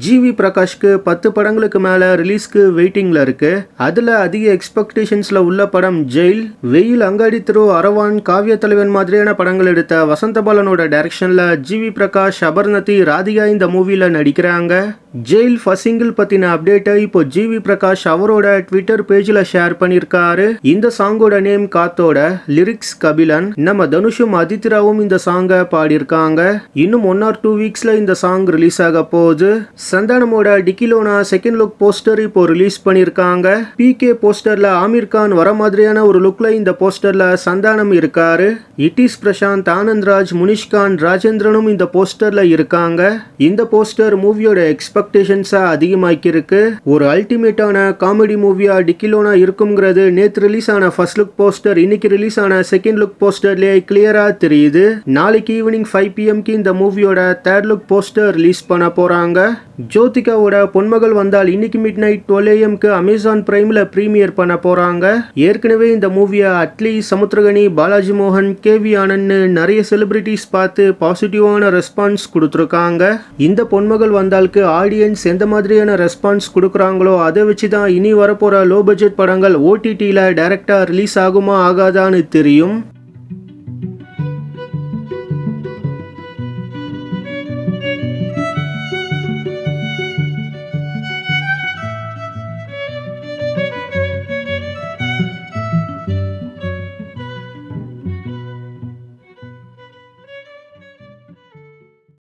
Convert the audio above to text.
GV பிரகாஷ்க்கு பத்து படங்களுக்கு மேல ரிலீஸ்க்கு வெயிட்டிங்ல இருக்கு அதுல அதிக எக்ஸ்பெக்டேஷன்ஸ்ல உள்ள படம் ஜெயில் வெயில் அங்காடி திரு அரவான் காவிய தலைவன் மாதிரியான படங்கள் எடுத்த வசந்த பாலனோட டைரக்ஷன்ல ஜிவி பிரகாஷ் அபர்ணதி ராதிகா இந்த மூவில நடிக்கிறாங்க ஜெயில் ஃபர்ஸ்ட் சிங்கிள் பத்தின அப்டேட்டை இப்போ ஜிவி பிரகாஷ் அவரோட ட்விட்டர் பேஜ்ல ஷேர் பண்ணிருக்காரு இந்த சாங்கோட நேம் காத்தோட லிரிக்ஸ் கபிலன் நம்ம தனுஷும் அதித்ராவும் இந்த சாங்கை பாடியிருக்காங்க இன்னும் ஒன் ஆர் டூ வீக்ஸ்ல இந்த சாங் ரிலீஸ் ஆக போகுது சந்தானமோட டிக்கிலோனா செகண்ட் லுக் போஸ்டர் இப்போ ரிலீஸ் பண்ணிருக்காங்க பிகே போஸ்டர்ல ஆமீர் கான் வர மாதிரியான ஒரு லுக்ல இந்த போஸ்டர்ல சந்தானம் இருக்காரு இட்டிஸ் பிரசாந்த் ஆனந்த்ராஜ் முனிஷ்கான் ராஜேந்திரனும் இந்த போஸ்டர்ல இருக்காங்க இந்த போஸ்டர் மூவியோட எக்ஸ்பெக்டேஷன்ஸா அதிகமாக்கியிருக்கு ஒரு அல்டிமேட்டான காமெடி மூவியா டிக்கிலோனா இருக்குங்கிறது நேத்து ரிலீஸ் ஆன ஃபர்ஸ்ட் லுக் போஸ்டர் இன்னைக்கு ரிலீஸ் ஆன செகண்ட் லுக் போஸ்டர்லயே கிளியரா தெரியுது நாளைக்கு ஈவினிங் ஃபைவ் பிஎம்க்கு இந்த மூவியோட தேர்ட் லுக் போஸ்டர் ரிலீஸ் பண்ண போறாங்க ஜோதிகாவோட பொன்மகள் வந்தால் இன்னைக்கு மிட் நைட் டுவெல் ஏஎம்க்கு அமேசான் பிரைம்ல ப்ரீமியர் பண்ண போறாங்க ஏற்கனவே இந்த மூவியை அட்லி சமுத்திரகனி பாலாஜி மோகன் கேவி ஆனந்த்னு நிறைய செலிபிரிட்டிஸ் பார்த்து பாசிட்டிவான ரெஸ்பான்ஸ் கொடுத்துருக்காங்க இந்த பொன்மகள் வந்தாலுக்கு ஆடியன்ஸ் எந்த மாதிரியான ரெஸ்பான்ஸ் கொடுக்குறாங்களோ அதை வச்சு தான் இனி வரப்போற லோ பட்ஜெட் படங்கள் ஓடிடியில் டைரக்டா ரிலீஸ் ஆகுமா ஆகாதான்னு தெரியும்